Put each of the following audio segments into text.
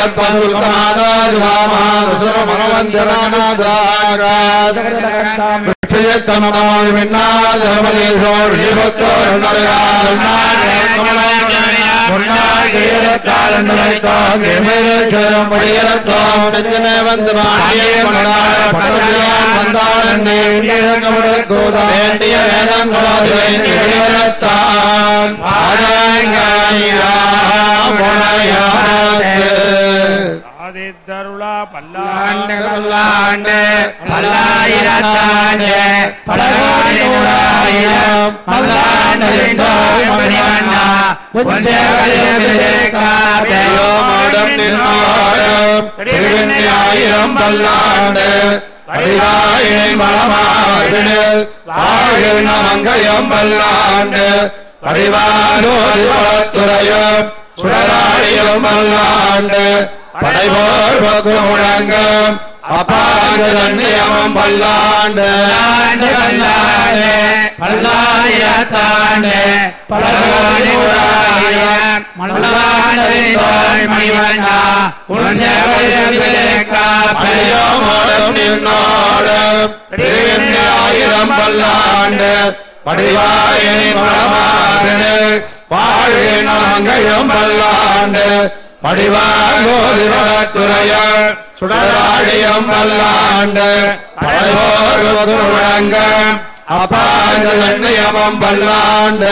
வேண்டிய வேதங்களோதான் ஆதித்தருளா பல்லாண்டு பல்லாண்டு பல்லாயிரத்தாண்டு பல்லாயிரம் பல்லாண்டு மணிவண்ணா உஞ்சேவலியோமோடும் நின்னோடும் திருவெண்ணியாயிரம் பல்லாண்டு வடிவாயை மலமார்பிடு வாழின மங்கையம் பல்லாண்டு வடிவாலோதி வளத்துறையும் சுடராழியும் பல்லாண்டு படைபோர் பக்கு முழங்கும் அபாங்கதன்னியமும் பல்லாண்டு பல்லாண்டு பல்லாண்டு பல்லாயிரத்தாண்டு பல்லாண்டு ஊராயிரம் மல்லாண்டு தோள் மணிவண்ணா உன் சேவையிலே காப்பையோ படையோமோடும் நின்னோடும் திருவெண்ணாயிரம் பல்லாண்டு படிவாயினி மலமாறு வாழ்வின் மங்கையும் பல்லாண்டு படிவாகோதி வளத்துறையும் சுடராழியும் பல்லாண்டு படைவோர் முழங்கும் அப்பாஞ்சயமும் பல்லாண்டு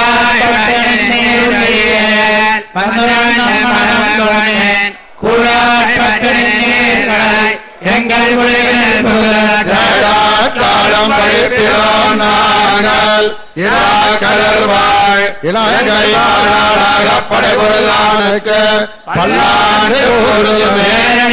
எங்கள் உலகில் காலம் கழிப்பிறோம் நாங்கள் இராக்கடல் வாழ் இலங்கையாளாக படைபொருளானுக்கு பல்லாண்டு ஊருமே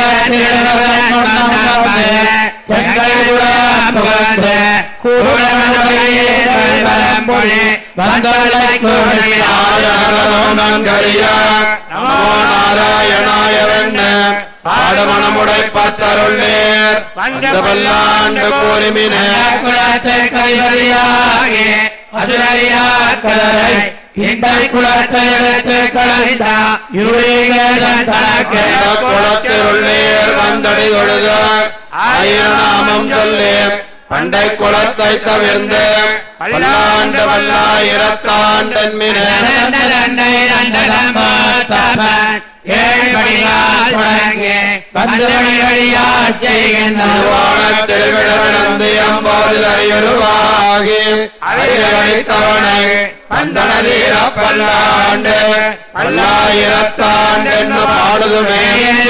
ஆயாரம் நன்கறிய நமோ நாராயணாய வெண்ண பாடமணமுடை பத்தருள் நேர் வந்த பல்லாண்டு கூறிமினே குலத்தை கைவரியாகி அசுரரியாக்கரை இண்டை குலத்தை எடுத்து கலைந்தா இருளீகன் தனக்கு குளத்திருள் நேர் வந்தடி தொழுது ஆயிரம் நாமம் சொல்லி பண்டை குளத்தை தவிர்ந்து பல்லாண்டு பல்லாயிரத்தாண்டன் மினே இரண்டை இரண்டலம் பார்த்தவன் ஏழ்படியால் தொடங்கி வந்து வழியாச் செய்கின்றான் திருவிழந்தியம்போதில் அறியுருவாகி அறியத்தவனை பந்தனதீர பல்லாண்டு பல்லாயிரத்தாண்டு என்ன பாடுதுமே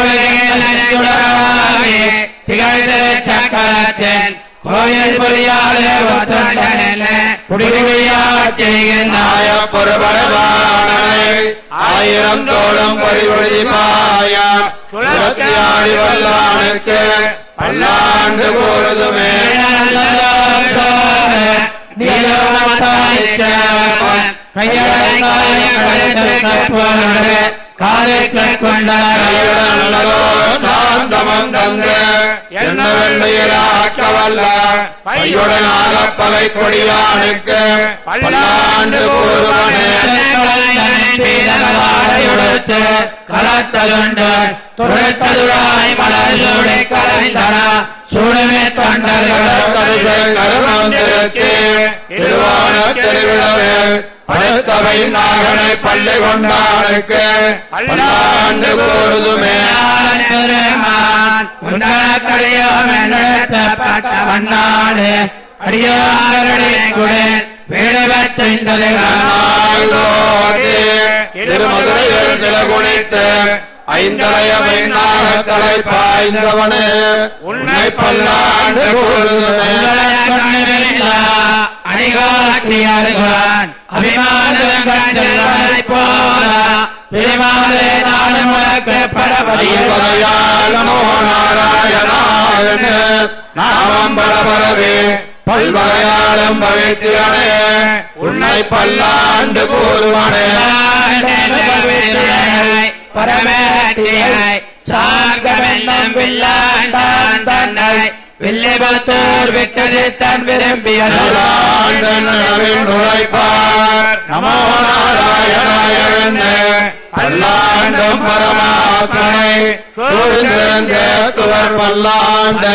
திகழ்ந்த சக்கரத்தின் கோயில் பொறியாலே ஒத்தண்டன குடிகுடியாச் செய்கின்றான் நாய பொறுபடவானனை ஆயிரம் தோளும் பறிவொழுதி பாய சுழத்தியாடி வல்லானுக்கு பல்லாண்டு கூறுதுமே நல்லதோ சாந்தமம் தந்து என்ன வெள்ளையிலாக்க வல்ல பையுடனாக பகை கொடியானுக்கு பல்லாண்டு கூறுவனே கலத்ததுண்டு துளைத்ததுராய் மலர்சூடி கலைந்தன சூடுமே தொண்டர்கள் கருசை கருமம் திருத்தி திருவான திருவிழவே படைத்தவை நாகனை பள்ளி கொண்டானுக்கு பல்லாண்டு கூறுதுமே திருமதுரையில் சில குணித்து ஐந்தலையமை நாகத்தலை பாய்ந்தவனே உன்னை பல்லாண்டு கூறுதுமே அபிமான போல திருமாலே நானும் உனக்கு பரவடியும் பலயாளமோ நாராயணாயன நாமம் பலபரவே பல்வகையாளம் பவித்தியனே உன்னை பல்லாண்டு கூறுவனே பரமேட்டியை சாங்கமென்னும் வில்லாண்டான் தன்னை வில்லிபத்தூர் விக்கதி தன் விரும்பிய நலாண்டன் நனவின் உழைப்பார் நமோ நாராயணாயன பல்லாண்டும் பரமாத்மனை சூழ்ந்திருந்த துவர் பல்லாண்டு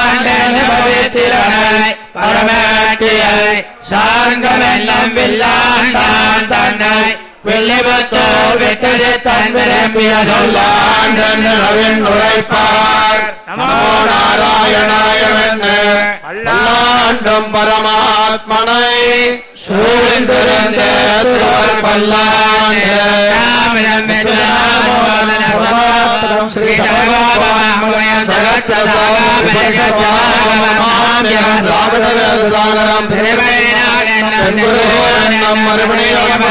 பரமேட்டியை சார்ந்தவெல்லாம் வில்லாண்டான் தன்னை வெள்ளிபத்தோர் விட்டது தன் விரும்பிய சொல்லாண்ட சொல்லாண்டன் உரைப்பார் நமோ நாராயணாயவென்று பல்லாண்டும் பரமாத்மனை சூழ்ந்திருந்த துவர் பல்லாண்டு ஸ்ரீ சாகரம் நம் மறுபடியும்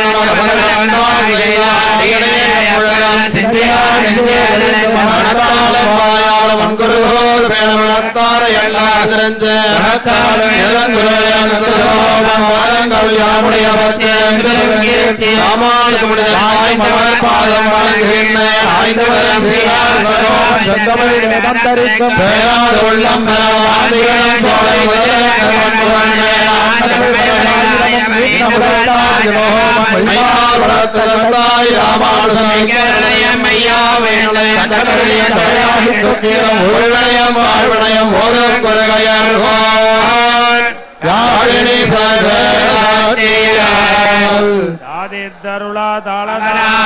பாதம் வழங்குகின்ற ஐந்து வரம் பேராத உள்ளம் பெறாதிகளும் சோலை முதலாய் ராமானுசம் உள்வளையம் வாழ்வளையம் ஒரு குறுகையர் யாழினி சர்வீரால் தாதித்தருளா தாள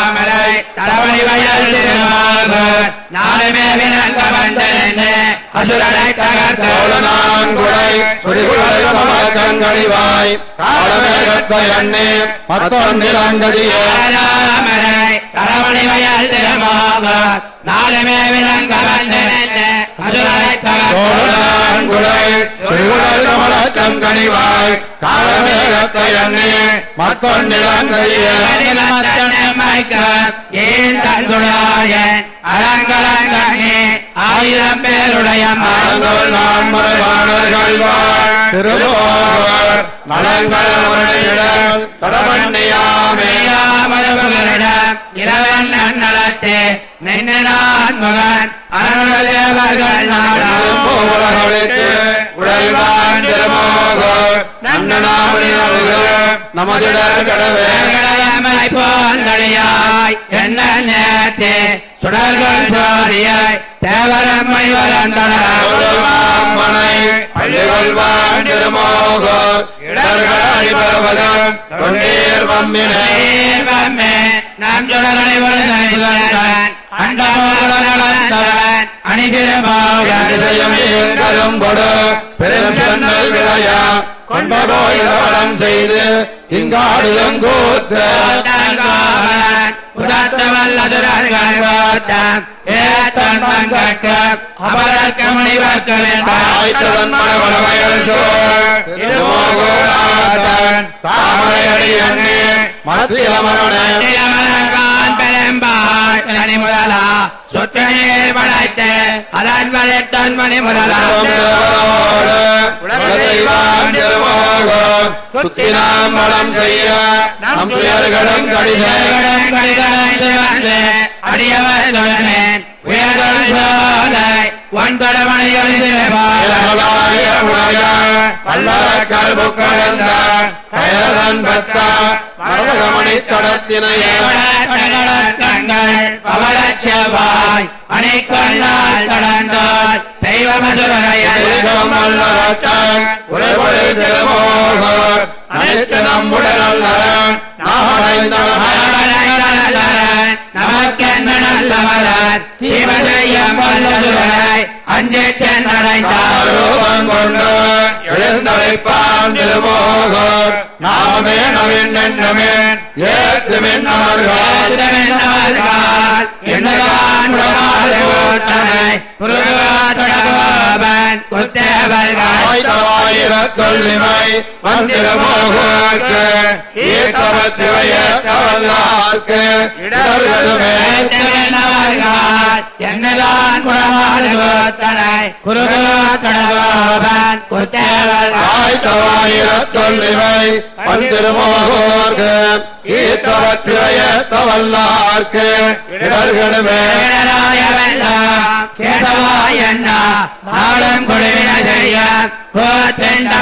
அசுரனை தகர்த்து கோலனான்குடை சுடிகுடை கமலக்கண்களிவாய் காலமேகத்தை எண்ணே மத்தொன்றிலங்கதியே ராமரை தரமணி வயல் திருமாக நாலுமே விலங்க வந்தனல்ல மதுரை கோலனான்குடை சுடிகுடை கமலக்கண்களிவாய் காலமேகத்தை எண்ணே மத்தொன்றிலங்கதியே ஏன் தங்குளாயன் அலங்கலங்கனே ஆயிரம் பேருடைய ஆண்கள் நான் மறுவானர்கள் வாழ் திருவோர் நலங்கள் உரையிடல் தடமண்ணியாமே மரபுகளிடம் இரவன் நன்னலத்தே நின்னான் மகன் அருள்தேவர்கள் நாடாம் உலகொழித்து உடல்வான் திருமோகர் நன்னனாமணி நமதிடர் கடவே கடமை போந்தடியாய் என்ன நேர்த்தே சுடர்கள் சோரியாய் தேவரம்மை வளர்ந்தனர் மனை பள்ளிகொள்வான் திருமோகர் இடர்களாடி பருவதம் தொண்டீர் வம்மினை தேவமே நாம் சுடர்களை வளர்ந்தவன் அண்டமோகன் அணிதிரமாக இதயம் கொடு பெரும் சென்னல் விளையா கொண்ட கோயிலம் செய்து இங்காடுதம் கூத்த ஆய்த்ததன் மனவளவயல் சோழ் திருமோகோராதன் தாமரையடி அண்ணே மத்திய மரணே சொத்தனீர் படைத்து அதன் வளைத்தன் மணி முதலா சுத்தினாம் வளம் செய்ய நம் துயர்களும் கடித கல்புக்கழந்த கயலன் பத்த மரகமணி தடத்தினையே பவளச்செவ்வாய் அணைக்கண்ணால் கடந்தால் தெய்வமதுரையல் அனைத்து நம்முடன் அல்லறன் நமக்கென்ன நல்லவரன் தீவதையம் வல்லதுரை அஞ்சே சென்றடைந்தார் ரூபம் கொண்டு எழுந்தழைப்பான் திருமோகர் நாமே நவீன் என்னமே ஏத்துமின் அவர்கள் என்னதான் ஆயிரத்தொள்ளிமை வந்திரமோகர்க்கு ஈக்கவத்திவைய கவல்லார்க்கு இடர்களுமே என்னதான் குணமாடுவத்தனை குருகோத்தனகோபன் குத்தேவல் ஆய்த்தவாயிரத்தொள்ளிவை வந்திரமோகர்க்கு ஈக்கவத்திவைய கவல்லார்க்கு இடர்களுமே நாளும் குழுவின செய்ய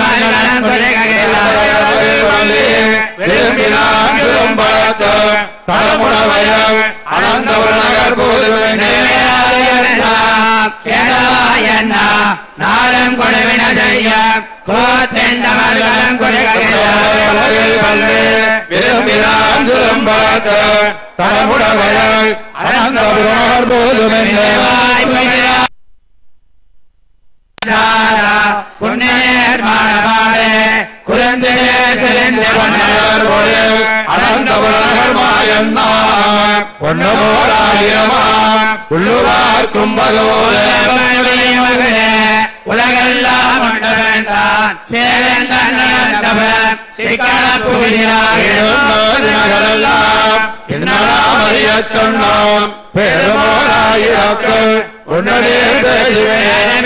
விரும்பினான் விரும்பத்து தடமுடவையல் அனந்தபுர நகர் போதுமென்னே கேளவாயண்ணா நாளும் கொடுவின செய்ய கோத்தெந்தவர்களும் உலகில் வந்து விரும்பினான் திரும்பத்து தடமுடவையல் அனந்தபுர நகர் போதுமென்னே குழந்தையே சிறந்த பொன்னர் பொழில் அனந்தபுர நகர் மாயண்ணா பொன்னமோராயிரமா உள்ளுவார் கும்பதோர உலகெல்லாம் கொண்டவன்தான் சேரந்தன் நடந்தவன் சிக்கன புகினாக நகரெல்லாம் என்னலாம் அறியச் சொன்னோம் பெருமோராயிரத்தில் உன்னடே பேசுவேன்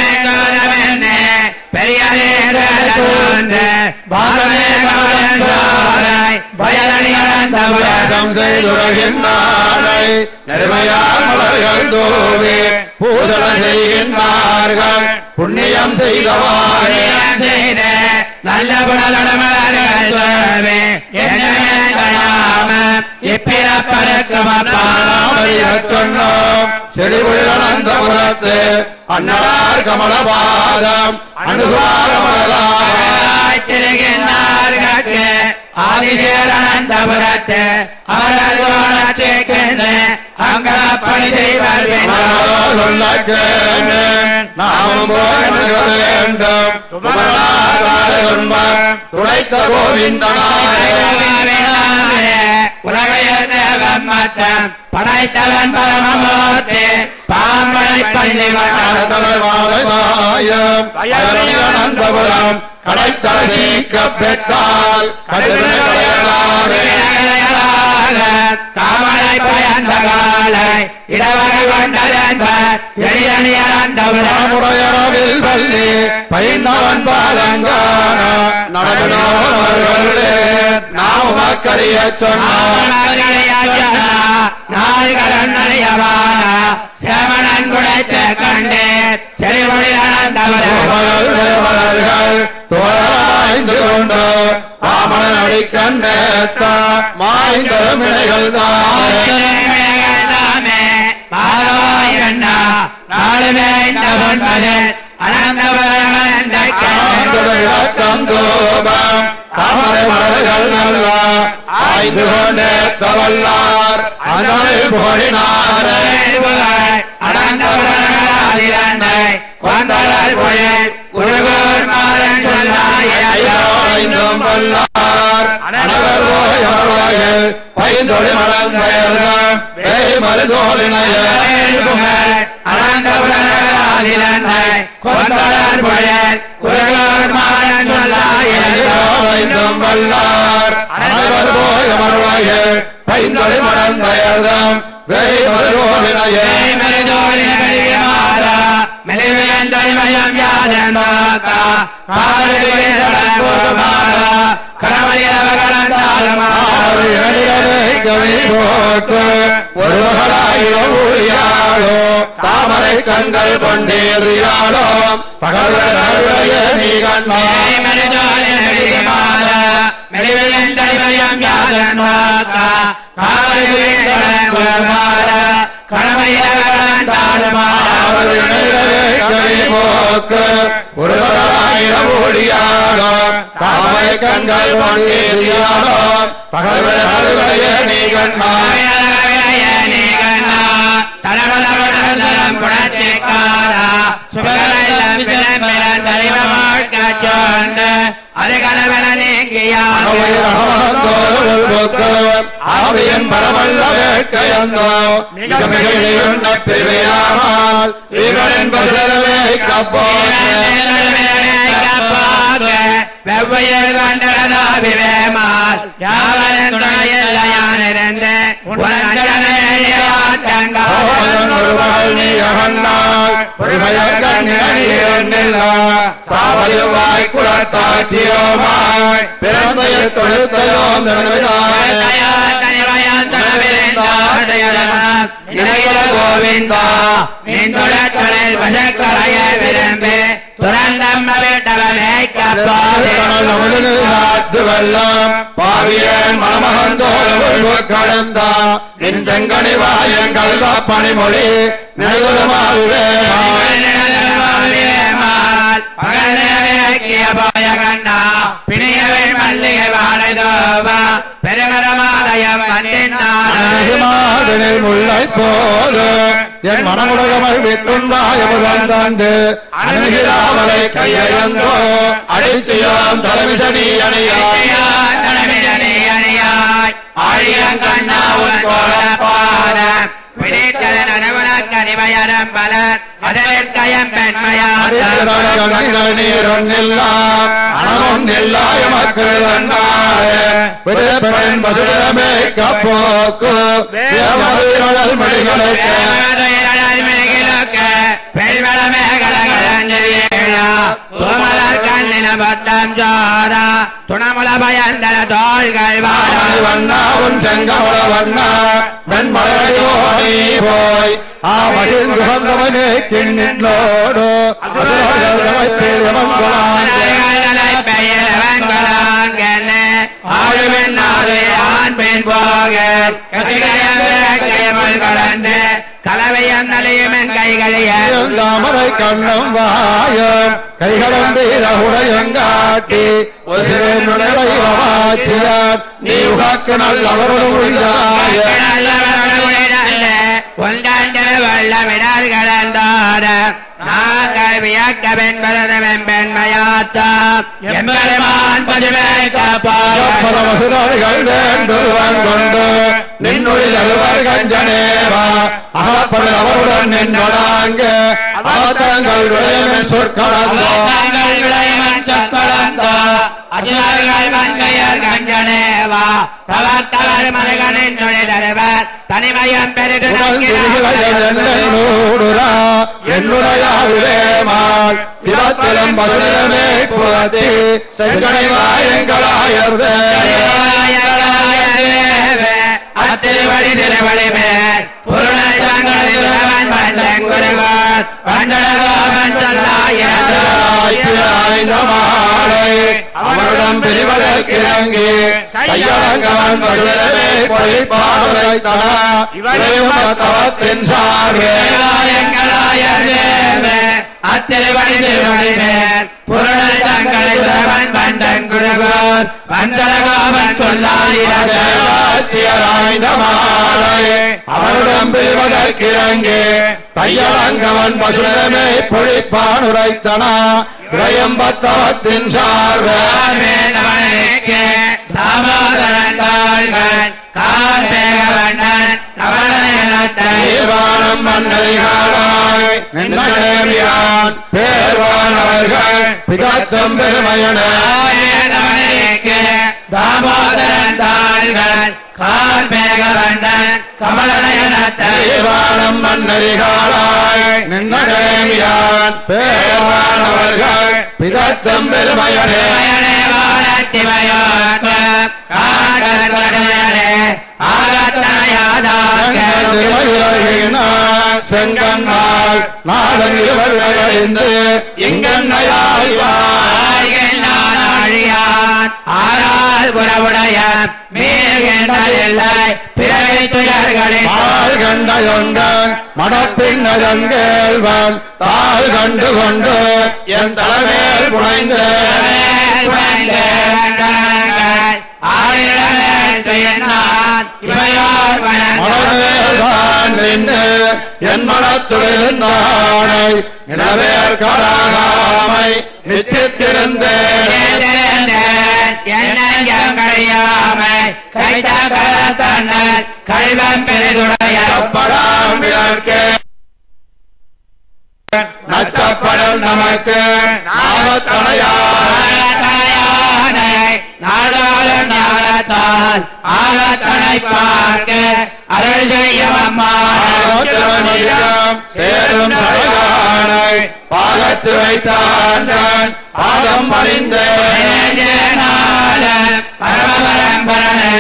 உலகம் செய்துரைகின்றாரை நெருமையால் மலர்கள் தூவி பூதல செய்கின்றார்கள் புண்ணியம் செய்தவாறே நல்ல இப்பிறப்பருக்கும் அறியச் சொன்னோம் செடிபுழந்தபுரத்து அன்னலார் கமலபாதம் அணுகாரமலாய் திருகின்றார்களுக்கு ஆதிசேரனந்தபுரத்து அவர்கள் சேர்க்கின்ற அங்கப்பணி செய்வர் நாமும் போக வேண்டும் துடைத்த கோவிந்தனாய உலகையதேவன் மத்தம் படைத்தவன் பரமமூர்த்தி பாம்பனை பள்ளி அனந்தபுரம் கடைத்தல சீக்க பெற்றால் காமலை பயந்த காலை இடவகை கொண்டதென்பர் எளிதனியந்தபுரம் முறையளவில் பள்ளி பைந்தவன் பாலங்கான நடனோர்களே நாம் மக்கறிய சொன்னான் சேமனன் குடைத்த கண்டே செறிமொழியாண்டவரம் தேவர்கள் தோழாய்ந்து கொண்டு ராமன் அடிக்கண்ணேத்த மாய்ந்த மிளைகள் தான் தந்தோபம் தாமரை மலர்கள் நல்ல ஆய்ந்து கொண்டே தவல்லார் அதனை போடினாரே ஐந்தும் வல்லார் அனவர் போயவர்கள் பைந்தொழி மலர்ந்தயர்கள் வேய் மருதோலினைய ஐந்தும் வல்லார் அனவர் போயவர்கள் பைந்தொழி மலர்ந்தயர்கள் வேய் மருதோலினைய தாமரை கண்கள் கொண்டேறியாளோ பகல் நீ கண்ணா ஒருவராயிரம் ஓடியாளோ தாமரை கண்கள் கொண்டேறியாளோ பகல் நீ கண்ணா ஆவியன் பரவல்ல வேட்கையந்தோ மிக மிக பிரிவையாமல் இவன் பதிலவே கப்போன் வெவ்வையர் கண்டதாபிவேமால் யாவரன் துணையில்லையானிருந்து உன் சாவலுவாய் குலத்தாட்சியோமாய் பிறந்தைய தொழுத்தையோ கோவிந்தா நின் துளத்தலில் வசக்கரைய விரும்பி துறந்தம்ம விட்டவ தமிழ் அமுதனில் காத்து வெள்ளம் பாவியன் மணமகந்தோடு கடந்தா நின் செங்கனி வாயன் கல்வ பணிமொழி நினைவுமாவே மல்லிகை வாழதோவா பெருமரமாலயம் வந்தினார் மாதனில் முல்லை போல என் மனமுலகமை வித்துண்டாய தந்து அணுகிறாவலை கையழந்தோ அடிச்சியாம் தலைமை சனி அணியாய் நீரொன்னில்லாம் அணமொன்னில்லாய மக்கள் அண்ணாய விடுப்பெண் பசுடமே கப்போக்கு தேவதைகள் மடிகளுக்கு துணமுல பயந்தன தோள்கள் வாழ வண்ணாவும் செங்கமல வண்ணா வெண்மலையோடி போய் ஆவடில் குகந்தவனே கிண்ணின்னோடு தாமரை கண்ணம் வாயம் கைகளும் வீரகுடையங்காட்டி ஒரு சிறு நுழைவை வாச்சியார் நீ உகாக்கு நல்லவரோடு உழியாய நாங்கள் வியக்க பெண்பரதம் பெண்மையாத்தாம் எம்பெருமான் பதுமை காப்பார் பரமசுரர்கள் வேண்டுவன் கொண்டு நின்னுடைய அலுவர் கஞ்சனேவா அகப்பட அவருடன் நின்றனாங்க ஆத்தங்கள் விளையமே சொற்களந்தோ அவத்தாங்கள் விளையவன் சொற்களந்தோ அசுரர்கள் மங்கையர் கஞ்சனேவா தவத்தவர் மருகனின் நுழை தருவர் தனிமயம் பெரிது என்னூடுரா என்னுடையாவிலேமாள் இவத்திலும் பதிலமே புகத்தி செங்கனை வாயங்களாயர்தே அத்திருவடி திருவடி மேல் பொருளை தங்களில் அவன் வந்தன் குருவார் வந்தனகோபன் மாலை அவரிடம் பிரிவதற்கிறங்கி கையடங்கவன் பதிலமே பொழிப்பாடுரை தடா இவரையும் தவத்தின் சார்பே அத்திருவடி திருவடி மேல் பொருளை தங்களில் அவன் வந்தன் குருவார் வந்தனகோபன் சொல்லாயிரது ஆட்சியராய்ந்த மாலை அவரிடம் பிரிவதற்கிறங்கி கையடங்கவன் பசுடமே பொழிப்பான் உரைத்தனா இறையம்பத்தவத்தின் சார்பே தீர்வானம் மன்னரிகாளாய் நின்றேவியான் பேர்வானவர்கள் பிதத்தம் பெருமையன தாமோதரன் தாள்கள் கால் மேகவண்ணன் கமலநயனத்தை தீர்வானம் மன்னரிகாளாய் நின்றேவியான் பேர்வானவர்கள் பிதத்தம் பெருமையனே மயனே வானத்திமயோக்கு காடல் கடுமையனே ஆகத்தனையாதாக்க செங்கன்மால் நாடன் இருவர் அழிந்து இங்கன்னையாய் ஆனால் குறவுடைய மேல்கின்றதில்லை பிறவை துயர்களில் தாள் கண்டையொண்டன் மடப்பின்னதங்கேள்வன் தாள் கண்டு கொண்டு என் தலைமேல் புனைந்து மனமேல்தான் நின்று என் மனத்துளிர்ந்தானை நிலவேர் கடாகாமை நிச்சித்திருந்தேன் கல்வம் பெரிதுடைய படாம் விளக்கே நச்சப்படல் நமக்கு நாமத்தனையாய் நாடாளும் ஞானத்தால் ஆகத்தனை பார்க்க அருள் செய்யும் அம்மா ஆகத்தவனியம் சேரும் சடையானை பாகத்து வைத்தான் பாதம் பணிந்தேன் பரமபரம்பரனை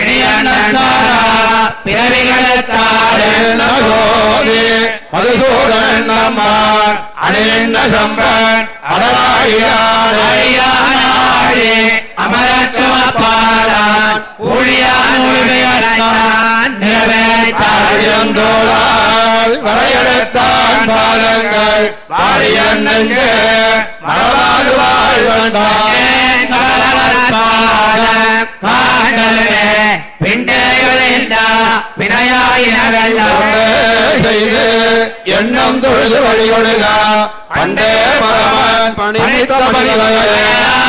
பிறவிகளத்தாலே நகோதி மதுசூதன் நம்மான் அணிந்த சம்பன் அடலாயியானே ஐயானாடி அமரத்துவப்பாளான் ஊழியான் உரிமையடைத்தான் நிறைவேற்றான் அரியந்தோளால் வரையெடுத்தான் பாதங்கள் பாரியன் நெஞ்சு மறவாது வாழ்வண்டான் செய்து எண்ணம் தொழுது வழிகொடுக அண்டே மரமன் பணித்த பணிகளை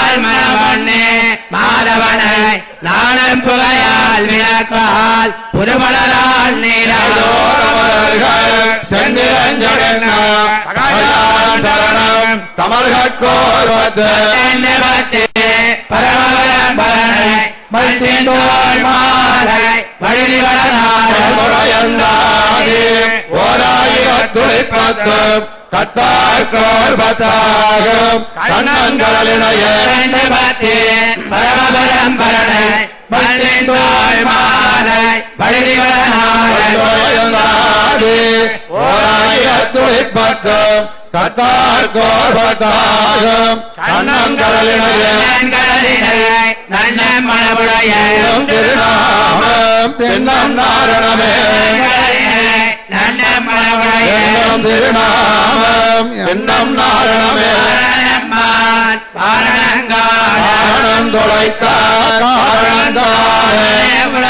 மாதவனை நாணம் புகையால் விளக்கால் புதுமலரால் நீரால் செந்திரஞ்சகன் சரணம் தமர்கோர் வந்து முறையந்தாதி ஓராயிரத்துளிப்பத்து கத்தார்கோர் பத்தாகும் கண்ணன்களினைய முறையந்தாதி ஓராயிரத்துளிப்பத்து கத்தார்கோர் பத்தாகும் கண்ணன்களினைய திருநாமம் தின்னம் நாரணமே எண்ணம் திருநாமம் எண்ணம் நாரணமே காரணம் தொலைத்த காரணந்தானே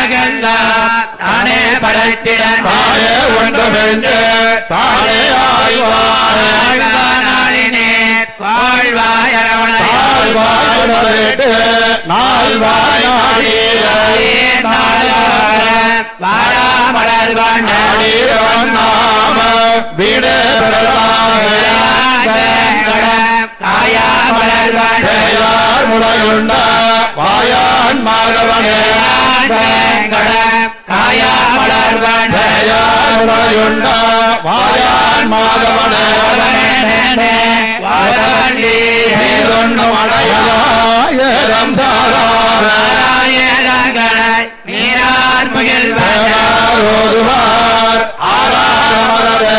தானே படைத்திடன் தாயே ஒன்றுமென்று தானே ஆய்வானே தாழ்வாயுடலிட்டு நால்வாய் நாடீரவன் நாம வீடு பெறலாமே பேயார் முறையுண்ட வாயான் மாதவனே பேயார் முறையுண்ட வாயான் மாதவனே நீதொன்னும் அடையாயிரம் சாராமே நீரார் முகில் ஓதுவார் ஆறாரமரே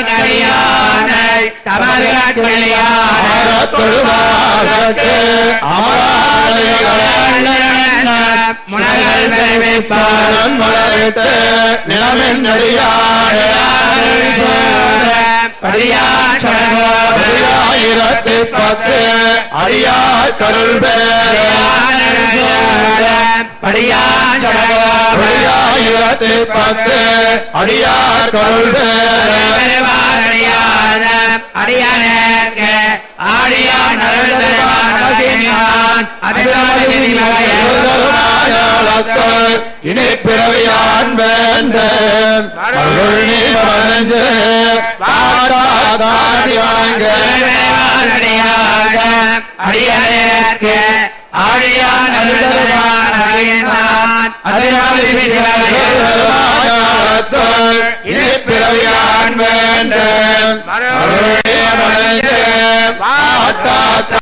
தொழுவார்க்கு அமராளிகளே முனர்கள் விளைவிப்பார் மலரிட்டு நிலமின் நடிகாரே ஆயிரத்தி பத்து அடியார் கருள் பேரே ஆயிரத்தி பத்து அடியார் கருள் பேரே திருநாயகத்தில் இனி பிறவியான் வேந்தன் அருள் நீ வரைஞ்சு பாடாதாடி வாங்க திருநாயகத்தில் இனி பிறவியான் வேந்தன் அருள் நீ வரைஞ்சு பாடாதாடி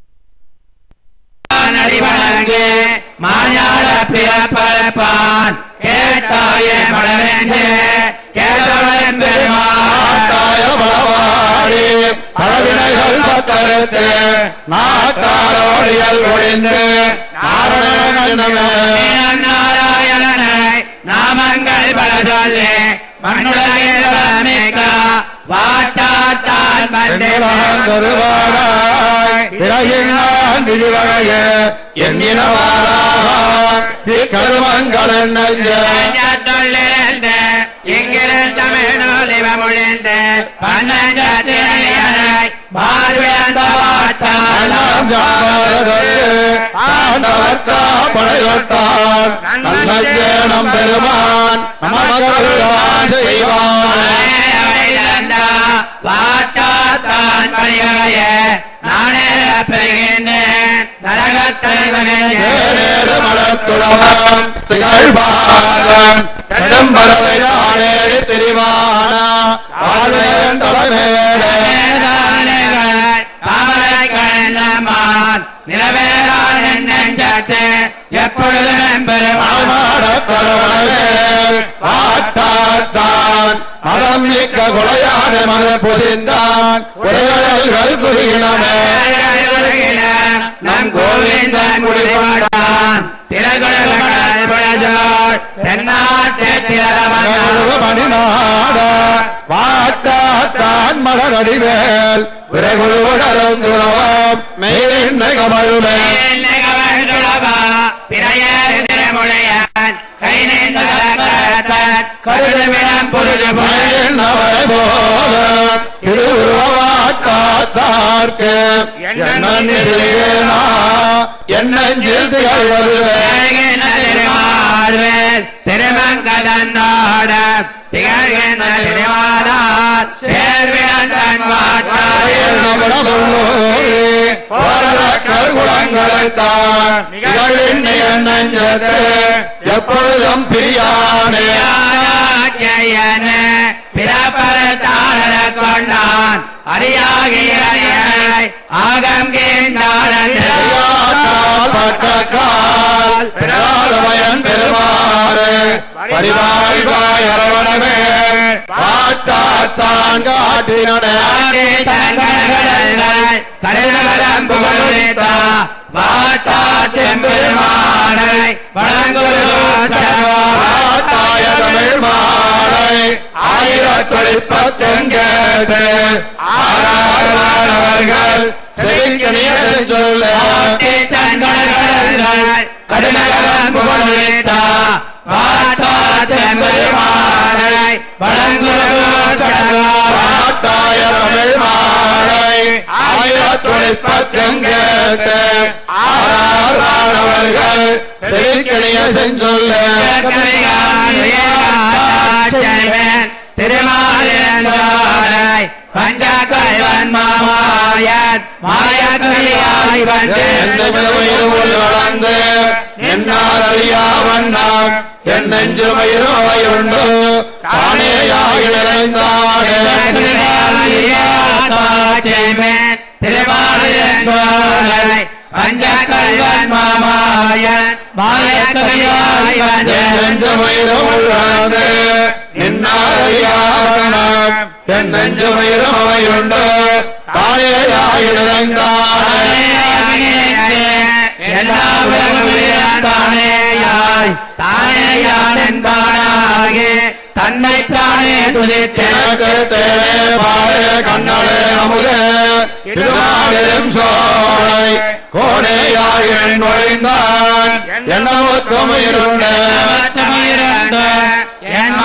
நடிவணங்கு மாஞால பிறப்பழப்பான் கேட்டாயே மலரென்று கேட்டவன் பெருமாள் நாட்டாய பலவாடி பலவினைகள் பத்தறுத்து நாட்டாரோடியல் ஒழிந்து நாரணமே நாராயணனை நாமங்கள் பல சொல்லி மண்ணுலகில் வாட்டாத்தான் எண்ணிலகன் தருவாராய் இறையினான் விதிவகைய எண்ணினவாராக இக்கருமங்கள் நெஞ்ச தொழிலிருந்து இங்கிருந்து தமிழ்நூலிவ மொழிந்து பன்னஞ்சத்திரணியனை பார்விழந்த எல்லாம் ஜாபாரதற்கு ஆண்டவர்க்கா படையொட்டான் நல்ல பெருமான் நமக்கு செய்வான் வாட்டாத்தான் பணிவகைய நானே பெறுகின்றேன் ஏழேறு மலத்துளவம் திகழ்பாரன் கடம்பரவை நாளேழு திரிவானா ஆளுநன் தலைமையிலே நிலவேறான் நெஞ்சத்து எப்பொழுதும் பெருமாள் மாடத்தரவனவேல் பாட்டாத்தான் மதம் மிக்க கொலையான மத புரிந்தான் உரையாடல்கள் குறுகினமே நம் கோவிந்தன் முடிவாடான் திரகுழல் தென்னாட்டு திரவன் மணிநாட வாட்டாத்தான் மலரடிவேல் விரைகுழுவுடரும் துறவம் மேலின்ன கமழுமே திருவுருவாட்டாத்தார்க்கு என்னஞ்சில் திகழ்வதுவே திருமங்கதந்தோட திகழ்கின்ற திருமாலார் சேர்விழந்தன் வாட்டாயில் எப்பொழுதும் பிரியானே பிறப்பரத்தாளர கொண்டான் அறியாகிய ஆகம் கேண்டாளன் பட்டக்கால் பிராதமயன் பெருமாறு பரிவாழ்வாய் அரவணமே பாட்டாத்தான் காட்டினே கருணகரம் புகழ்த்தா வாட்டா செம்பெருமானை பாட்டாய தமிழ் மாலை ஆயிரத்தொழிப்பத்தெங்கேட்டு ஆறாளர்கள் செய்கணிய சொல்ல கருணகரம் புகழ்த்தா வாட்டா செம்பெருமானை பாட்டாய தமிழ் மாலை ஆயிரத்தொழிப்பத்தெங்கேட்டு ஆறாளர்கள் செய்கணிய செஞ்சொல்ல திருமாலிரந்தாய் பஞ்சகைவன் மாமாயன் மாயக்கலியாய் வந்து வளர்ந்து என்னால் அறியா வண்ணம் என் நெஞ்சு மயிருண்டு தானேயாகி நிறைந்தானே திருமாலிரந்தாய் பஞ்சகைவன் மாமாயன் மாயக்கலியாய் வந்து என் நெஞ்சு மயிருந்து என்னால் அறியா வண்ணம் என் நெஞ்சு மயிருண்டு தானேயாகி நிறைந்தானே எல்லா தானேயாய் தானேயான் என்பானாகி தன்னைத்தானே துதித்தேன் எனக்கு தேவே பாரு கண்ணளே அமுதே திருமாலிரும் சோலை கோடையாயின் நுழைந்தான் என்ன ஒத்தும் இருந்தே என்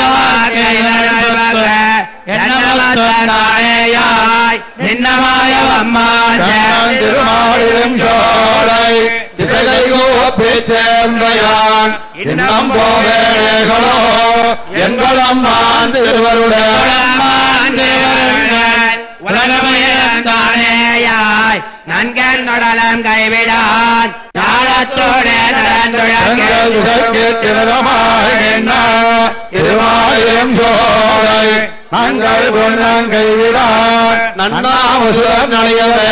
மாயவாயாய் நின்னமாயவம்மான் கண்ணன் திருமாலிரும் சோலை திசைகை கோப்பிச் சேர்ந்தையான் இன்னம் போவேகளோ எங்களம்மான் திருவருடைய உலகமயந்தானேயாய் நன்கன் நொடலம் கைவிடான் ஞானத்தோடு நடந்துழங்க திருமாயிரம் சோலை நாங்கள் கொண்டங்கை விடா நன்னாமுசுரன் நடையவே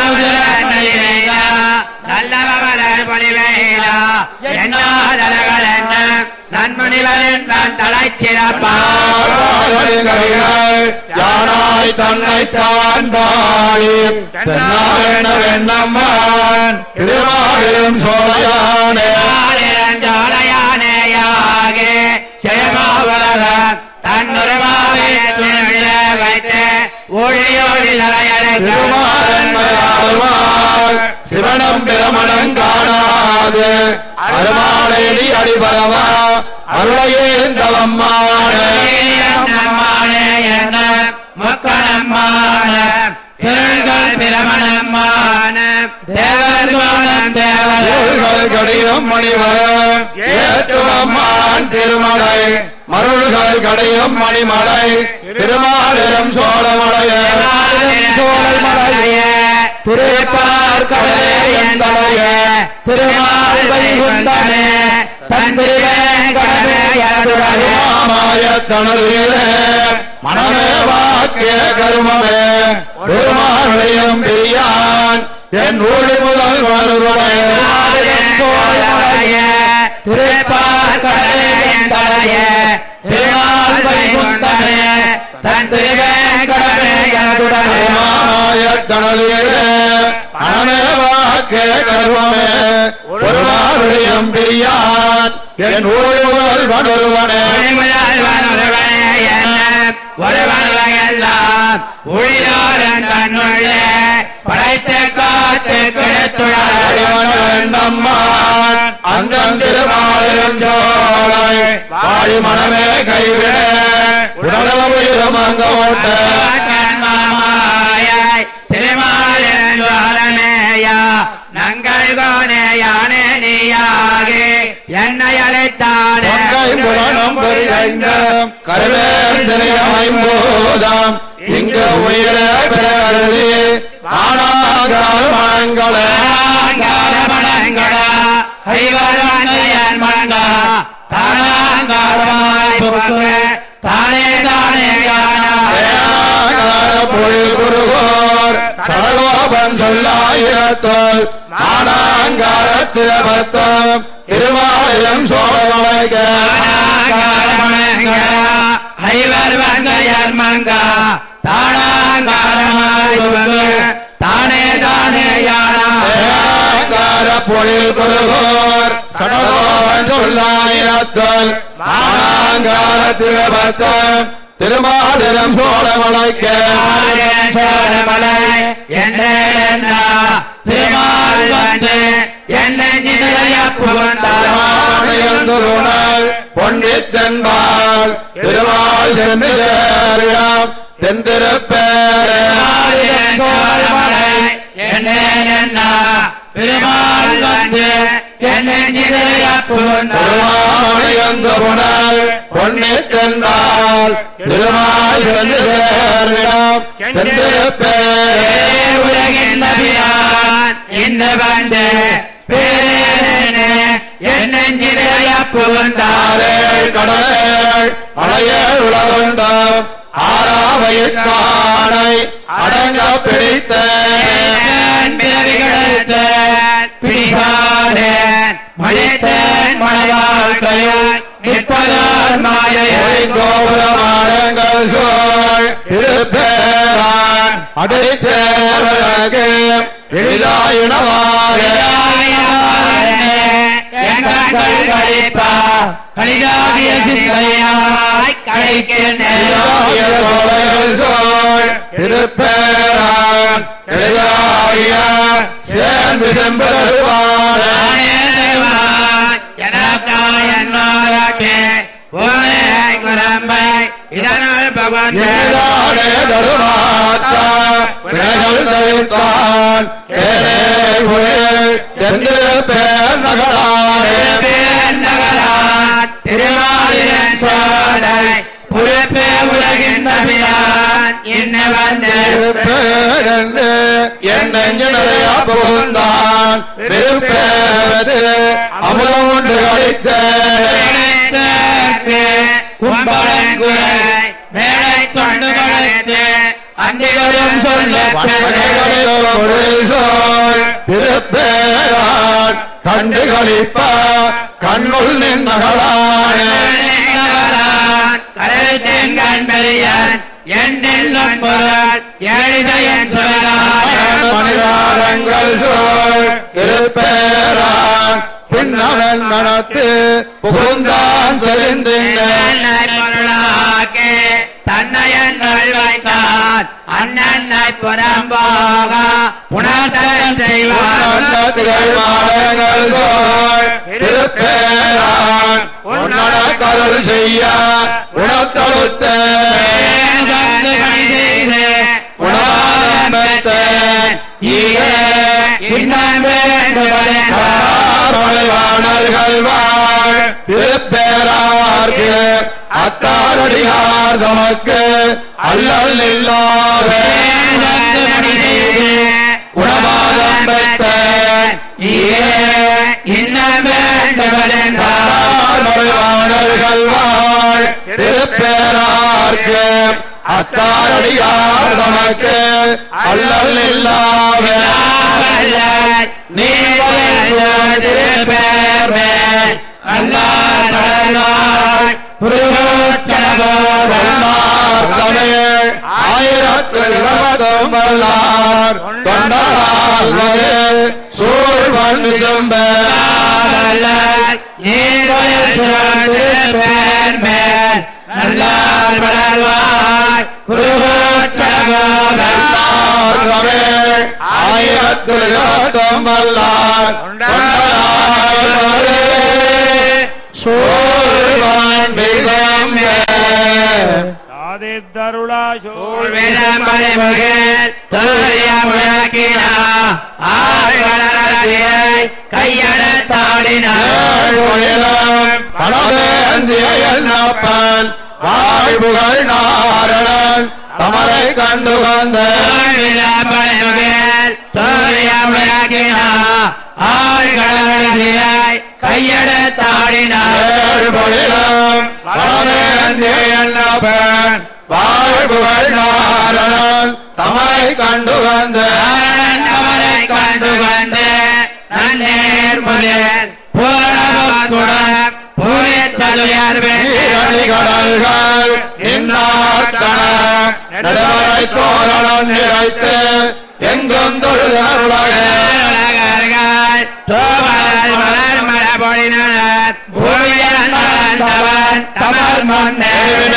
நல்லவமலர் பொலிவேலா என்னாதலகள் என்ன நன்மணிவன் தலைச்சிறப்பா யானாய் தன்னை தான் பாடி வெண்ணம்மான் திருமாயிரம் சோலையானே ஜாலையானேயாகே ஜெயமாவலக தன்னுரமாவே வைத்து ஒளியோடி திருமாறன் மயாழ்வாள் சிவனம் பிரமணம் காணாது அருமாளேடி அடிபரவா அருளையேந்தவம்மானே முக்கணமான திருங்கள் பிரமணமான தேவர்கோணம் தேவர் இருள்கள் கடியும் மணிவரம் ஏற்றுவம்மான் திருமலை மருள்கள் கடியும் மணிமலை திருமாலிரம் சோழமலையே சோழமலையே திருப்பார் கடலே என் தலையே திருமால் வைகுண்டமே தந்திரிவே கடமே எனதுடைய மாய தனதிலே மனமே வாக்கிய கருமமே பெருமாளையும் பிரியான் என் ஊழி முதல் வருவனே மணலிலே மனமே வாக்கே கருவமே ஒரு மாறுடையம் பிரியான் என் ஊழ் முதல் வடொருவனே ஒளிமுதல்வன் ஒருவனே என்ன ஒருவன் எல்லாம் உழியோரன் தன்னுள்ளே படைத்து காத்து கிடைத்துள்ளார் நம்மான் அந்தம் திருமாலிரும் ஜோலை வாழி மனமே கைவிட உடலும் உயிரும் அங்க ஓட்ட மாமாயாய் திருமாலின் ஜோலனேயா நங்கள் கோனேயானே நீயாகி என்னை அழைத்தானே பொங்கை புராணம் பெரிதைந்த கருவேந்திரியம் ஐம்போதாம் இங்கு உயிரே பிறகு ஆனாங்கால் மணங்களே மணங்களா ஐவரன் மணங்கா தானாங்காரமாய் புகழ் தானே தானே ஏனாகார பொழில் குருகோர் சடகோபன் சொல்லாயிரத்தோல் மானாங்காரத்திரபத்தம் திருமாலயம் சோழமலைக்க ஐவர் வங்கையர் மங்கா தானாங்காரமாய் புகழ் தானே தானே யானா ஏனாகார பொழில் குருகோர் சடகோபன் சொல்லாயிரத்தோல் மானாங்காரத்திரபத்தம் திருமாலிரம் சோழமலைக்க சோழமலை என்ன திருமால் வந்து என்னை நிலைய புகுந்தார் திருமாலையந்துருணல் பொன்னித்தென்பால் திருமால் சென்று சேரிடம் தெந்திருப்பேரே திருமால் வந்து என்னை நிலைய புகுந்தார் திருமாலையந்துருணல் பொன்னித்தென்பால் திருமால் சென்று சேரிடம் தெந்திருப்பேரே உலகின் நபியான் இந்த வந்து பேரேனே என்னை நிலைய புகுந்தார் ஆரேழ் கடலேள் மலையே உலகுண்ட ஆறாவைக்கானை அடங்க பிடித்த கோபுரமாடங்கள் சோழ் திருப்பேரான் அடைச்சேரகு எளிதாயினமாக திருப்பேரான் எளிதாகிய சேர்ந்து செம்பருவான இதனால் பகவான் நீராடே தருமாத்தா வினைகள் தவிர்த்தான் ஏனே குயில் தென்று பேர் நகரானே திருமாலின் சோலை புறப்பே உலகின் தமிழான் என்ன வந்து திருப்பேரண்டு என் நெஞ்சு நிறைய புகுந்தான் திருப்பேரது அமுதம் உண்டு கழித்தேன் கும்பலங்குறை மேலை தொண்டு கழித்து அந்திகளும் சொல்ல திருப்பேரான் கண்டு கழிப்ப கண்ணுள் நின்றகளானே கடல் தேங்கான் பெரியன் எண்ணெல்லும் பொருள் எழிதையன் சொல்லலாம் மணிவாரங்கள் சோழ் திருப்பேரான் பின்னவன் மனத்து புகுந்தான் செறிந்தின்றேன் பொருளாக்கே தன்னையன் வைத்தான் அண்ணனை புறம்போக உணர்த்தல் செய்வான் திகழ்மாடங்கள் சோழ் திருப்பேரான் உன்னட கருள் செய்ய உணத்தொழுத்த உணவாரம்பத்தேன் மலைவாணர்கள் வாழ் திருப்பேரார்க்கு அத்தாரடியார் தமக்கு அல்லல் இல்லாவே உணவாரம்பத்தேன் மலைவாணர்கள் வாழ் திருப்பேரார்க்கு அத்தாரடியார் தமக்கு அல்லல் இல்லாவே தமிழ் ஆயிரத்தி இருபத்தி காத்தும் வல்லார் தொண்டரால் வரு சூழ்வன் விசும்ப நீர்வயல் சுழன்று பேர் மேல் நல்லார் வளர்வாய் குருகோச்சகோதல் எல்லார்கவே ஆயிரத்தில் காத்தும் வல்லார் தொண்டரால் வரு சூழ்வன் விசும்ப சாதித்தருளா சோழ் வேதம்பரிமுகில் தோழிய முழக்கினா ஆறுகளரை கையெடுத்தாடினார் பணவேந்திய எண்ணப்பன் வாழ்வுகள் நாரணன் தமரை கண்டு வந்த வேதம்பரிமுகில் தோழிய முழக்கினா ஆறுகளரை கையெடுத்தாடினார் பொழிலும் பணவேந்திய எண்ணப்பன் வாழ்வுகள் நாரணன் தமரை கண்டு வந்த அவரை கண்டு வந்து நன்னேர் முதல் புறகுடம் புரியத்தலுயர் ஈரணி கடல்கள் இன்னார்த்தன நடுவரை தோரணம் நிறைத்து எங்கும் தொழுதருளகே உலகர்கள் தோமலர் மலர் மரபொழினர் புவியன் மலர்ந்தவன் தமர் முன்னே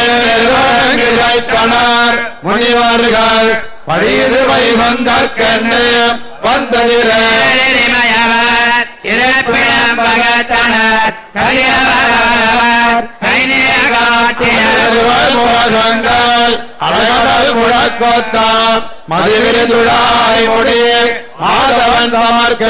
வைத்தனர் முனிவர்கள் பழிது வைவந்தற்கென்று வந்ததிரே இறைமையவர் இருப்பிடம் பகத்தனர் கலியவர் கைநீர காட்டினர் முழகங்கள் அழகடல் முழக்கோத்தாம் மதிவிருதுழாய் முடி மாதவன் தமர்க்க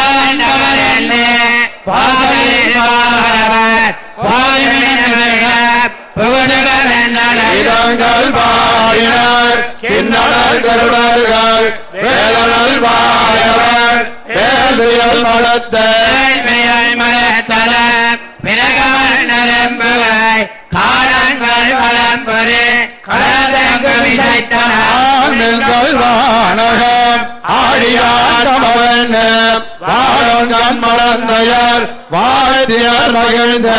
இடங்கள் பாடினர் கிண்ணடல் கருடர்கள் வேலனல் வாயவர் வேல்வியல் மலத்த காலங்கள் வளம் பெரு கலந்தங்கு ஆண்கள் வானகம் ஆடியாண்டமவன் வாழன் மறந்தையர் வாழ்த்தியர் மகிழ்ந்த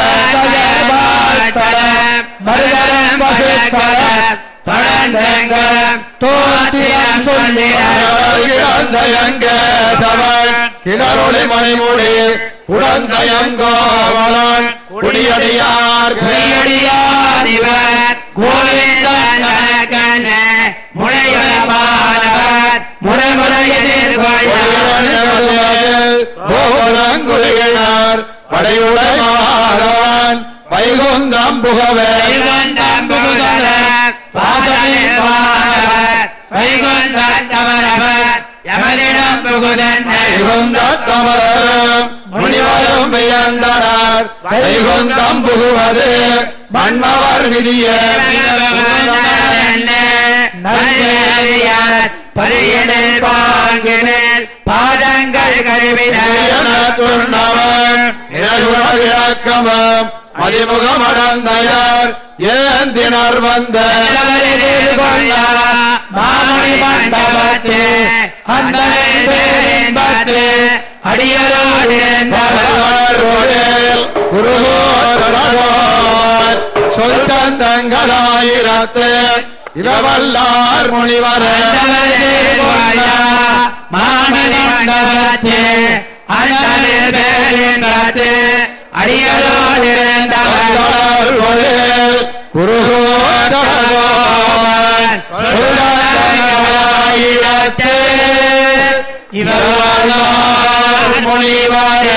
மருதம் பசுக்களம் தொடர்ந்தெங்கும் தோத்தியம் சொல்லினார் கிடந்த எங்கேசவன் கிணறுளி மணிமுடி உடந்த எங்கோவலன் குடியடியார் குடியடியார் கோவிந்தன் கணக்கன முனையுளமானவர் முறைமுறை எதிர்கொள்ளார் கோபுரங்குறியினார் படையுடை மாதவன் வைகுந்தம் புகவே வைகுந்தம் புகுதலர் பாதலில் வானவர் வைகுந்தன் தமரவர் எமதிடம் புகுதன்னை வைகுந்த தமரும் முனிவரும் வியந்தனர் வைகுந்தம் புகுவது மன்னவர் விதியே பரியனில் பாங்கினில் பாதங்கள் கருவினர் சொன்னவன் இறக்கமும் மதிமுகமடந்தையர் ஏந்தினர் வந்த மாமணி மண்டபத்து அந்த பேரின்பத்து அடியரோடிருந்தவர் சொல் சந்தங்களாயிரத்து இவவல்லார் முனிவரே மாமணி மண்டபத்து அந்த பேரின்பத்து அடியரோடிருந்தவர் குருகோதரகோவன் சொல்லாயிரத்து இவவல்லார் முனிவரே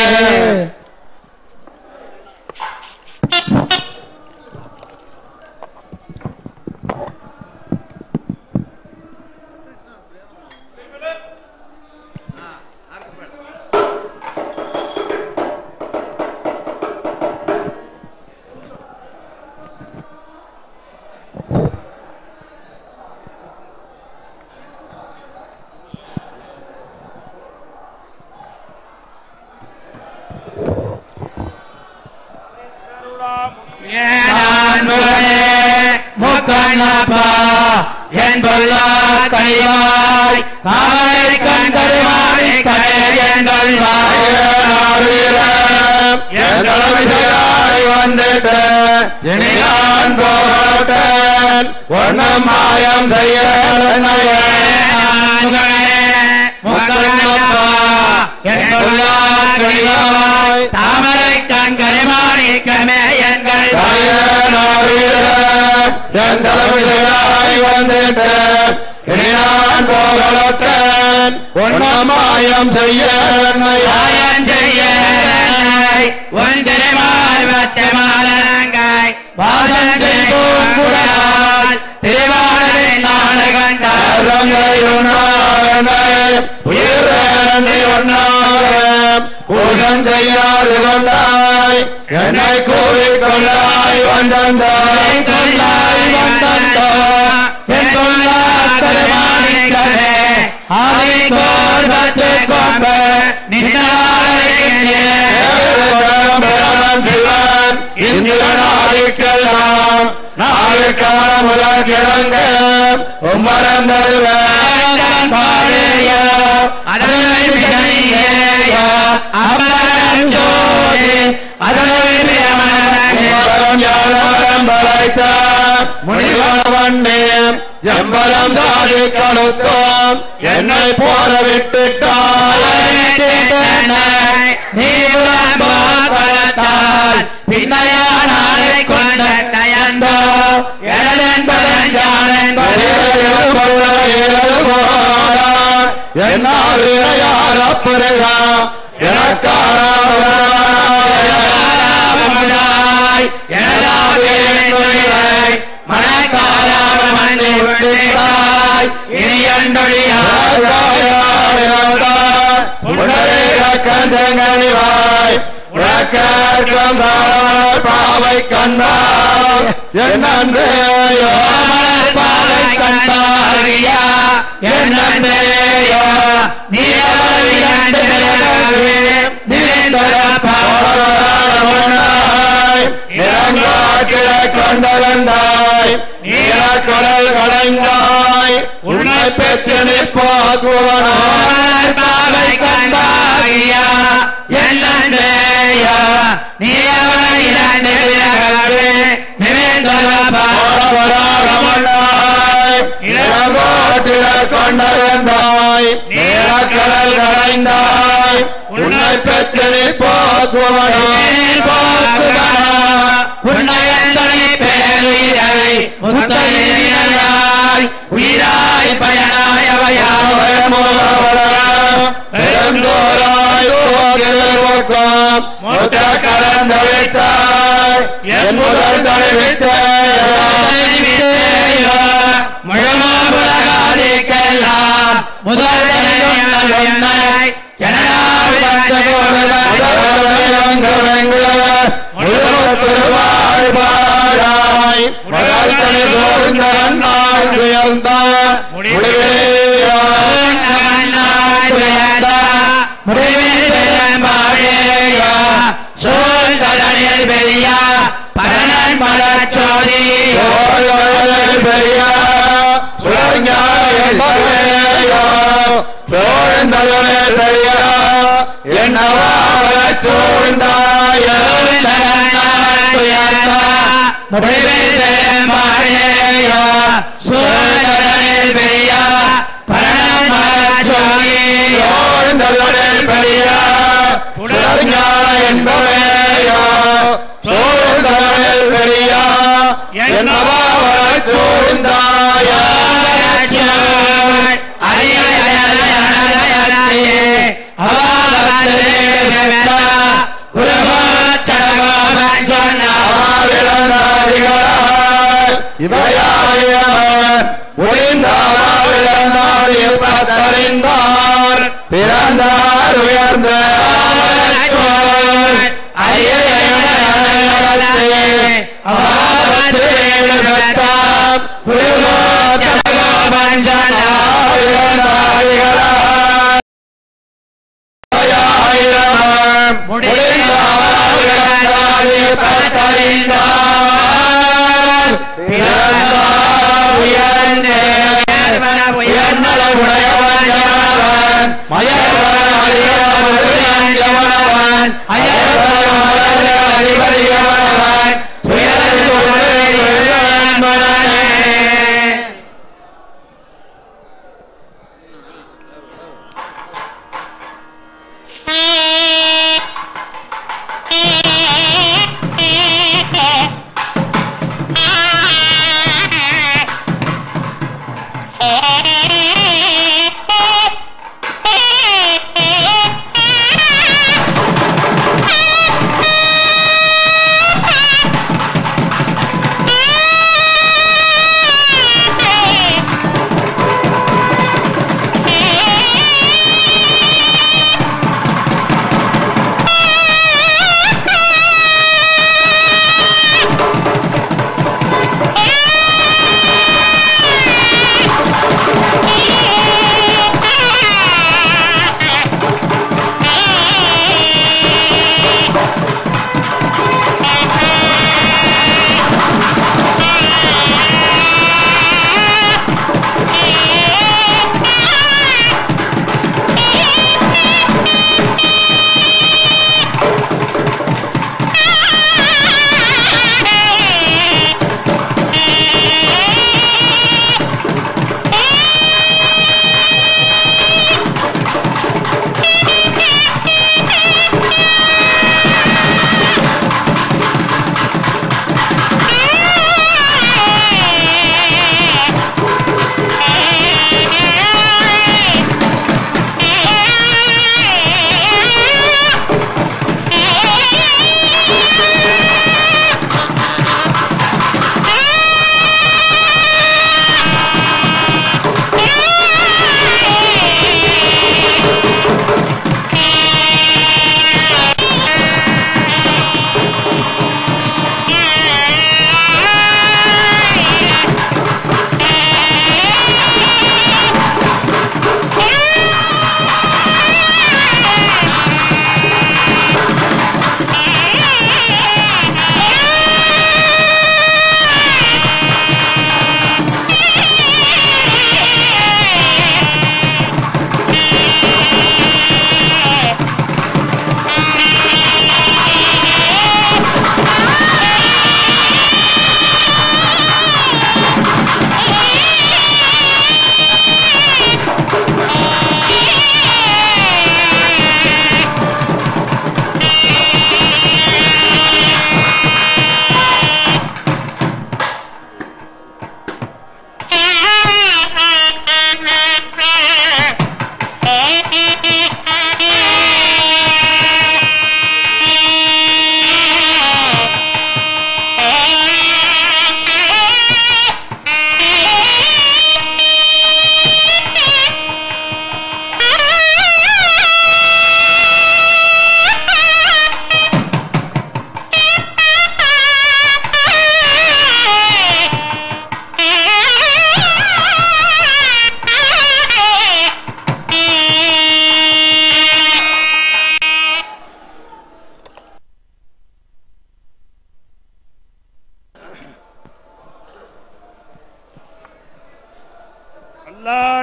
முக்கண்ணப்பா என் பொல்லா கைவாய் அவரை கண்டருமாறி கடையங்கள் எங்களை வந்துட்டு இனி நான் போகட்ட கொடுத்தேன் ஒன்னும் மாயம் செய்ய என்னையே தாமரை கண் கரிமாணிக்கமே எங்கள் என் தலைமையாய் வந்துட்டேன் இனி நான் போகலத்தேன் ஒன்னும் மாயம் செய்ய என்னையே ஆயன் செய்ய ஒன்றினை மார்வத்தை மாலங்காய் வாசம் செய்வோம் குடால் திருவாளரின் நாடு கண்டார் என்னை கூறிக்கொள்ளாய் வந்தாய் கொள்ளாய் வந்தாய் என் கொள்ளார் கருமாணிக்கமே அதை கோர்வத்து கொம்பு நின்னாரே இந்திரனாதிக்கெல்லாம் நாளுக்கான முதல் கிழங்க உம்மரம் தருவேன் பாழையோ அதனை விடனியேயோ அபரம் ஜோதி அதனை பிரமணமே முனிவனவண்ணேன் எம்பலம் சாதி கழுத்தோம் என்னை போற விட்டுட்டாய் பின்னையானாரை கொண்ட நயந்தோ எனதென்பதன் ஜானென்பது என்னால் யாரப்பருகா மனாய் எனதாவே தொழிலாய் மனக்காராமனை விட்டாய் இனி அண்டொழியாய் கஞ்சங்கனிவாய் உனக்கம் பாவை கண்டாய் என்னன்றேயோ மலர் பாவை கண்டாரியா என்னேயோ நீ கண்டவந்தாய் நீலக்கடல் கலைந்தாய் உன்னை பெற்று நிற்பாக்குவனோ பாவை கண்டாரியா என்னேயோ நீ அவனை இரண்டு விரகவே நினைந்தரப்பா கொண்டவந்தாய் நீலக்கடல் கலைந்தாய் உன்னை பெற்று நிற்பாக்குவனோ உயிராய் பயனாய் அவையாய் பெருந்தோராய் ஓர்க்கும் முத்த கலந்து வைத்தாய் என் முதல் தழுவித்தாய் முழமாபுலகாதிக்கெல்லாம் முதல் பரணன் மலச்சோதி சூழ்ந்தாய சோழ்ந்ததனில் பெரிய சுடர்ஞான என்பவையோ சோழ்ந்ததனில் பெரிய என்னவா சூழ்ந்தாய விளந்தாதிகளால் இவையாயவன் முடிந்தாவிழந்தாதில் பத்தறிந்தார் பிறந்தார் உயர்ந்த முடிந்தார்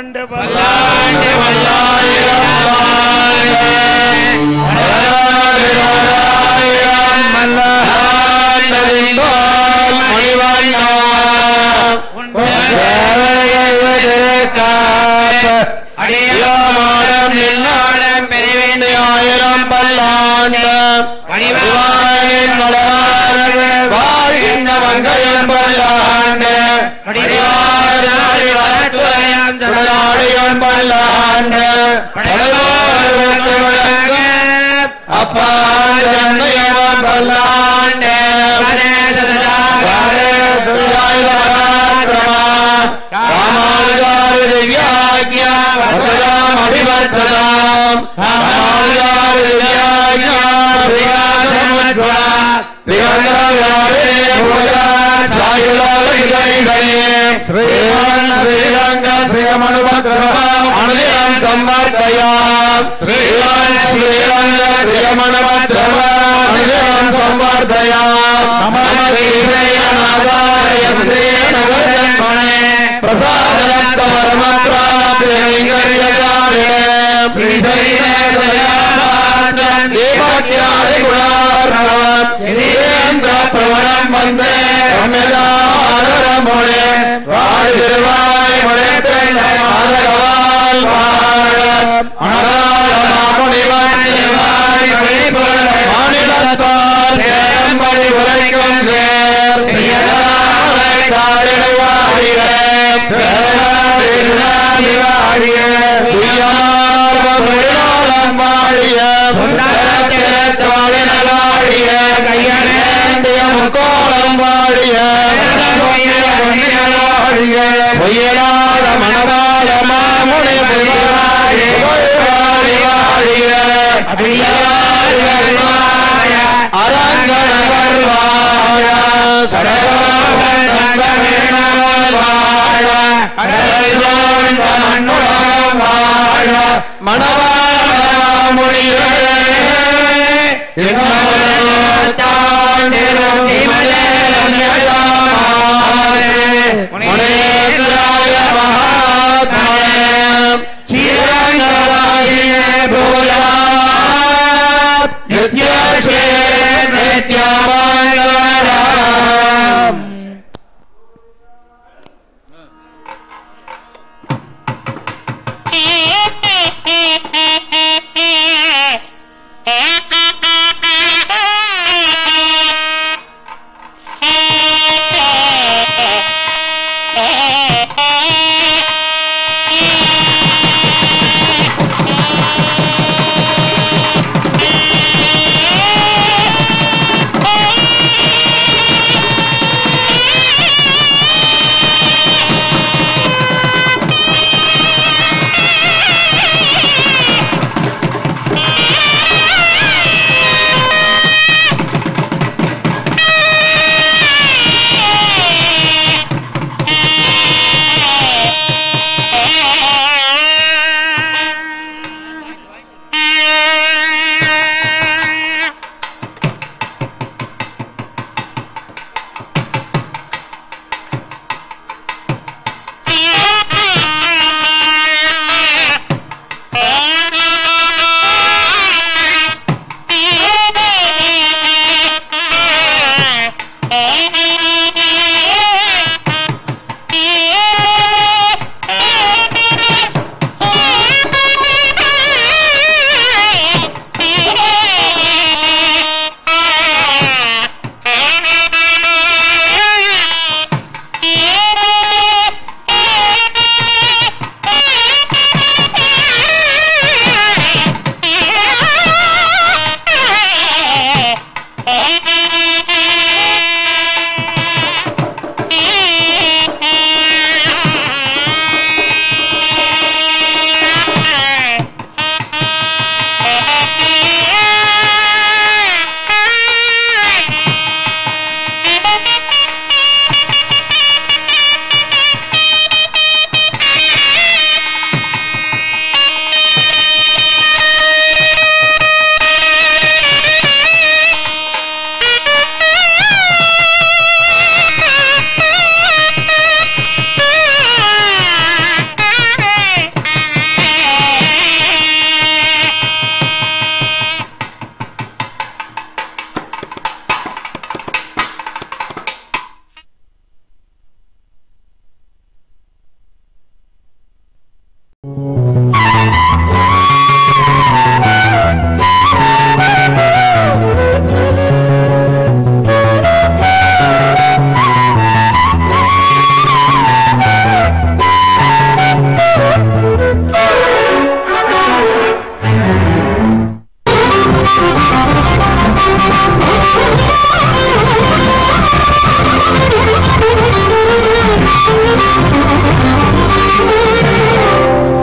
பல்லாண்டு பல்லாண்டு பல்லாயிரம் அடியாமாடம் நில்லாடம் பெருவேண்டு ஆயிரம் பல்லாண்டு பணிவாயின் வாழ்கின்ற மங்கையன் பல்லாண்டு அடிவாரி வளத்துறையாம் சுடராடியன் பல்லாண்டு அப்பா ஜன்மையவன் பல்லாண்டு ராமானுஜாரி திவ்யாக்யா வசதாம் அபிவர்த்ததாம் ராமானுஜாரி திவ்யாக்யா அனுதினம் சம்வர்த்தயாம் ஸ்ரீரங்க ஸ்ரீரங்க ஸ்ரீமணபத்ரம அனுதினம் சம்வர்த்தயாம் நமதீரேயநாதாய மந்திரேண பிரசாதத்த பரமத்ராபிணைங்கரியதாரிணே தேவாக்கியாதிகுணார்ணவம் இதேந்திர பிரவணம் வந்தே ரம்யதாரமுனே வாழ் திருவாய் முனைப்பெண்ணை மாதகவால் வாழ அனராளமாமுனிவாய் மாநிலத்தால் ஏம்படி உரைக்கும் சேர் காரிடை வாழிய சேராடி வாழிய துய்யமார்வம் தொழிலாளம் வாழிய சுந்தரத்திரத்தாளின வாழிய கையனேந்திய முக்கோலம் வாழிய வாழிய பொய்யலாத மனவாள மாமுனி புகழாழி புகழாழி வாழிய அபியாய அரங்கணவர் வாழ சடகோபந்தமேனால் வாழ அடையோண்ட மண்ணுலகம் வாழ மணவாள மொழியே என்ன